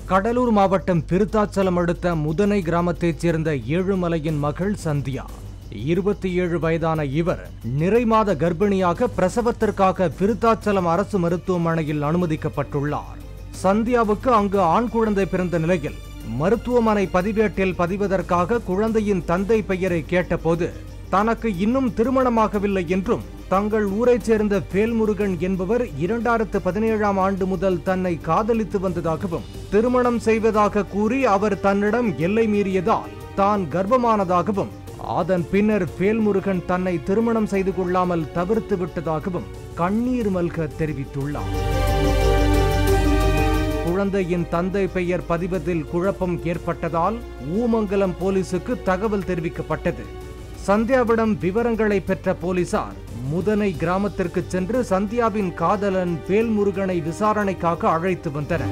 கடலூர் மாவட்டம் விருத்தாச்சலம் அடுத்த முதனை கிராமத்தைச் சேர்ந்த ஏழுமலையின் மகள் சந்தியா இருபத்தி ஏழு வயதான இவர் நிறைமாத கர்ப்பிணியாக பிரசவத்திற்காக விருத்தாச்சலம் அரசு மருத்துவமனையில் அனுமதிக்கப்பட்டுள்ளார் சந்தியாவுக்கு அங்கு ஆண் குழந்தை பிறந்த நிலையில் மருத்துவமனை பதிவேட்டில் பதிவதற்காக குழந்தையின் தந்தை பெயரை கேட்டபோது தனக்கு இன்னும் திருமணமாகவில்லை என்றும் தங்கள் ஊரைச் சேர்ந்த வேல்முருகன் என்பவர் இரண்டாயிரத்து பதினேழாம் ஆண்டு முதல் தன்னை காதலித்து வந்ததாகவும் திருமணம் செய்வதாக கூறி அவர் தன்னிடம் எல்லை மீறியதால் தான் கர்ப்பமானதாகவும் அதன் பின்னர் வேல்முருகன் தன்னை திருமணம் செய்து கொள்ளாமல் தவிர்த்து விட்டதாகவும் கண்ணீர் மல்க தெரிவித்துள்ளார் குழந்தையின் தந்தை பெயர் பதிவதில் குழப்பம் ஏற்பட்டதால் ஊமங்கலம் போலீசுக்கு தகவல் தெரிவிக்கப்பட்டது சந்தியாவிடம் விவரங்களை பெற்ற போலீசார் முதனை கிராமத்திற்கு சென்று சந்தியாவின் காதலன் வேல்முருகனை விசாரணைக்காக அழைத்து வந்தனர்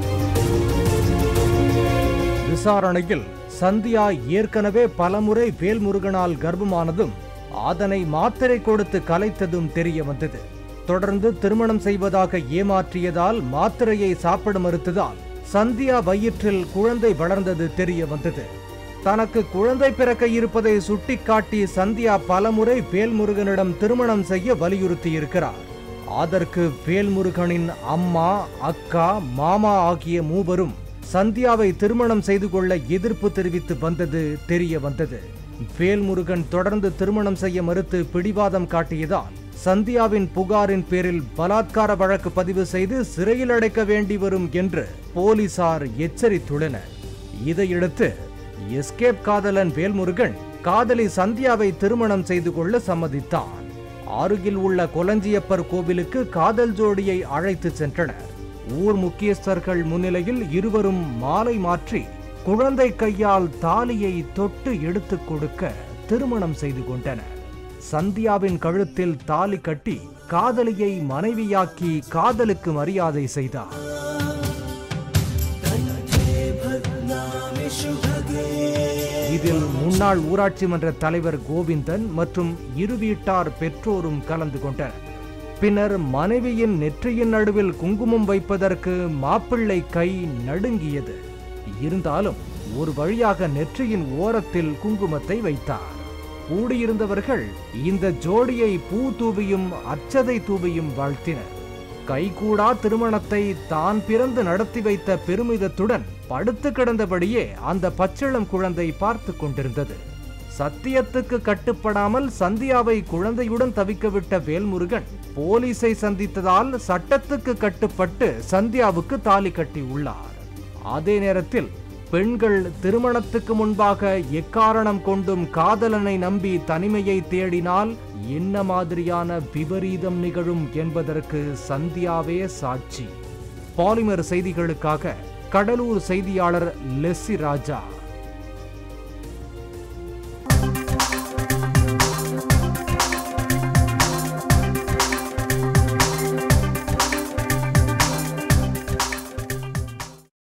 விசாரணையில் சந்தியா ஏற்கனவே பலமுறை வேல்முருகனால் கர்ப்பமானதும் அதனை மாத்திரை கொடுத்து கலைத்ததும் தெரிய வந்தது தொடர்ந்து திருமணம் செய்வதாக ஏமாற்றியதால் மாத்திரையை சாப்பிட மறுத்ததால் சந்தியா வயிற்றில் குழந்தை வளர்ந்தது தெரிய வந்தது தனக்கு குழந்தை பிறக்க இருப்பதை சுட்டிக்காட்டி சந்தியா பலமுறை வேல்முருகனிடம் திருமணம் செய்ய வலியுறுத்தியிருக்கிறார் அதற்கு வேல்முருகனின் அம்மா அக்கா மாமா ஆகிய மூவரும் சந்தியாவை திருமணம் செய்து கொள்ள எதிர்ப்பு தெரிவித்து வந்தது தெரிய வந்தது வேல்முருகன் தொடர்ந்து திருமணம் செய்ய மறுத்து பிடிவாதம் காட்டியதால் சந்தியாவின் புகாரின் பேரில் பலாத்கார வழக்கு பதிவு செய்து சிறையில் அடைக்க வேண்டி வரும் என்று போலீசார் எச்சரித்துள்ளனர் இதையடுத்து எஸ்கேப் காதலன் வேல்முருகன் காதலி சந்தியாவை திருமணம் செய்து கொள்ள சம்மதித்தான் அருகில் உள்ள கொலஞ்சியப்பர் கோவிலுக்கு காதல் ஜோடியை அழைத்து சென்றனர் ஊர் முக்கியஸ்தர்கள் முன்னிலையில் இருவரும் மாலை மாற்றி குழந்தை கையால் தாலியை தொட்டு எடுத்துக் கொடுக்க திருமணம் செய்து கொண்டனர் சந்தியாவின் கழுத்தில் தாலி கட்டி காதலியை மனைவியாக்கி காதலுக்கு மரியாதை செய்தார் இதில் முன்னாள் ஊராட்சி மன்ற தலைவர் கோவிந்தன் மற்றும் இரு வீட்டார் பெற்றோரும் கலந்து கொண்டனர் பின்னர் மனைவியின் நெற்றியின் நடுவில் குங்குமம் வைப்பதற்கு மாப்பிள்ளை கை நடுங்கியது இருந்தாலும் ஒரு வழியாக நெற்றியின் ஓரத்தில் குங்குமத்தை வைத்தார் கூடியிருந்தவர்கள் இந்த ஜோடியை பூ தூவியும் அச்சதை தூவியும் வாழ்த்தினர் கைகூடா திருமணத்தை தான் பிறந்து நடத்தி வைத்த பெருமிதத்துடன் படுத்து கிடந்தபடியே அந்த பச்சிளம் குழந்தை பார்த்து கொண்டிருந்தது சத்தியத்துக்கு கட்டுப்படாமல் சந்தியாவை குழந்தையுடன் தவிக்கவிட்ட வேல்முருகன் போலீஸை சந்தித்ததால் சட்டத்துக்கு கட்டுப்பட்டு சந்தியாவுக்கு தாலி கட்டி உள்ளார் அதே நேரத்தில் பெண்கள் திருமணத்துக்கு முன்பாக எக்காரணம் கொண்டும் காதலனை நம்பி தனிமையை தேடினால் என்ன மாதிரியான விபரீதம் நிகழும் என்பதற்கு சந்தியாவே சாட்சி பாலிமர் செய்திகளுக்காக கடலூர் செய்தியாளர் லெஸ்ஸி ராஜா